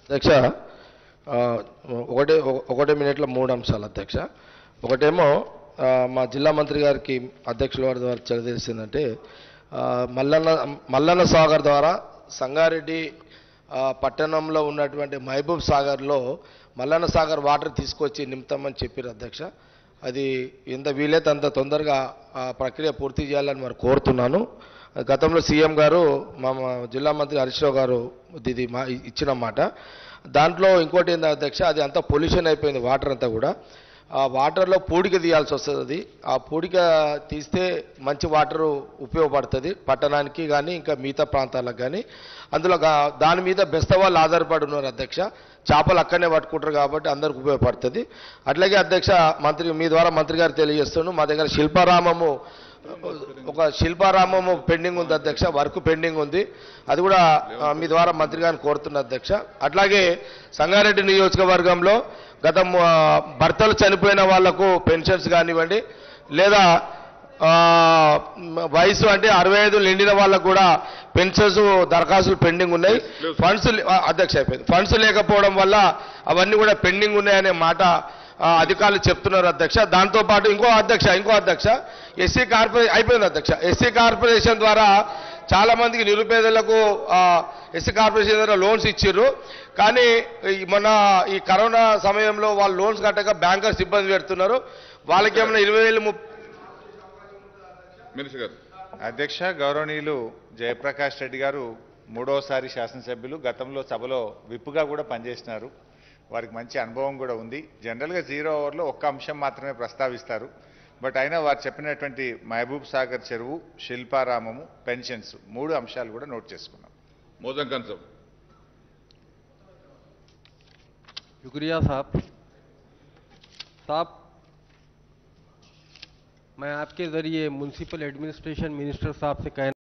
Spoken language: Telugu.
అధ్యక్ష ఆ, ఒకటే ఒక- ఒకటే మినిట్లో మూడు అంశాలు అధ్యక్ష ఒకటేమో ఆ, మా జిల్లా మంత్రి గారికి అధ్యక్షుల వారి ద్వారా తెలియజేసిందంటే ఆ, మల్లన్న మల్లన్న సాగర్ ద్వారా సంగారెడ్డి ఆ, పట్టణంలో ఉన్నటువంటి మహబూబ్ సాగర్లో మల్లన్న సాగర్ వాటర్ తీసుకొచ్చి నింపుతామని చెప్పారు అధ్యక్ష అది ఎంత వీలైతే అంత తొందరగా ఆ ప్రక్రియ పూర్తి చేయాలని మరి కోరుతున్నాను గతంలో సీఎం గారు మా మా జిల్లా మంత్రి హరీష్ రావు గారు ఇది మా ఇచ్చిన మాట దాంట్లో ఇంకోటి ఏంటంటే అధ్యక్ష అది అంతా పొల్యూషన్ అయిపోయింది వాటర్ అంతా కూడా ఆ వాటర్లో పూడిక తీయాల్సి వస్తుంది ఆ పూడిక తీస్తే మంచి వాటర్ ఉపయోగపడుతుంది పట్టణానికి కానీ ఇంకా మిగతా ప్రాంతాలకు కానీ అందులో గా- దాని మీద బెస్త వాళ్ళు ఆధారపడి ఉన్నారు అధ్యక్ష చేపలు అక్కడనే పట్టుకుంటారు కాబట్టి అందరికి ఉపయోగపడుతుంది అట్లాగే అధ్యక్ష మంత్రి మీ ద్వారా మంత్రి గారు తెలియజేస్తున్నాను మా దగ్గర శిల్పారామము ఒక శిల్పారామము పెండింగ్ ఉంది అధ్యక్ష వర్క్ పెండింగ్ ఉంది అది కూడా ఆ, మీ ద్వారా మంత్రి గారిని కోరుతున్న అధ్యక్ష అట్లాగే సంగారెడ్డి నియోజకవర్గంలో గత ము- ఆ, భర్తలు చనిపోయిన వాళ్లకు పెన్షన్స్ కానివ్వండి లేదా ఆ, మ- వయసు అంటే అరవై ఐదు నిండిన వాళ్ళకు కూడా పెన్షన్స్ దరఖాస్తులు పెండింగ్ ఉన్నాయి ఫండ్స్ లే- ఆ, అధ్యక్ష అయిపోయింది ఫండ్స్ లేకపోవడం వల్ల అవన్నీ కూడా పెండింగ్ ఉన్నాయనే మాట ఆ, అధికారులు చెప్తున్నారు అధ్యక్ష దాంతో పాటు ఇంకో అధ్యక్ష ఇంకో అధ్యక్ష ఎస్సీ కార్పొరేషన్ అయిపోయింది అధ్యక్ష ఎస్సీ కార్పొరేషన్ ద్వారా చాలా మందికి నిరుపేదలకు ఎస్సీ కార్పొరేషన్ ద్వారా లోన్స్ ఇచ్చిర్రు కానీ ఈ మొన్న ఈ కరోనా సమయంలో వాళ్ళు లోన్స్ కట్టక బ్యాంకర్స్ ఇబ్బంది పెడుతున్నారు వాళ్ళకి ఏమైనా ఇరవై వేలు ముప్పై మినిస్టర్ గారు అధ్యక్ష గౌరవనీయులు జయప్రకాష్ రెడ్డి గారు మూడోసారి శాసనసభ్యులు గతంలో సభలో విప్పుగా కూడా పనిచేసినారు వారికి మంచి అనుభవం కూడా ఉంది జనరల్గా జీరో ఓవర్లో ఒక్క అంశం మాత్రమే ప్రస్తావిస్తారు బట్ అయినా వారు చెప్పినటువంటి మహబూబ్ సాగర్ చెరువు శిల్పారామము పెన్షన్స్ మూడు అంశాలు కూడా నోట్ చేసుకున్నాం మోదం కన్సమ్ शुक्रिया साहब साहब मैं आपके ज़रिए म्यूनसिपल एडमिनिस्ट्रेशन मिनिस्टर साहब से कहना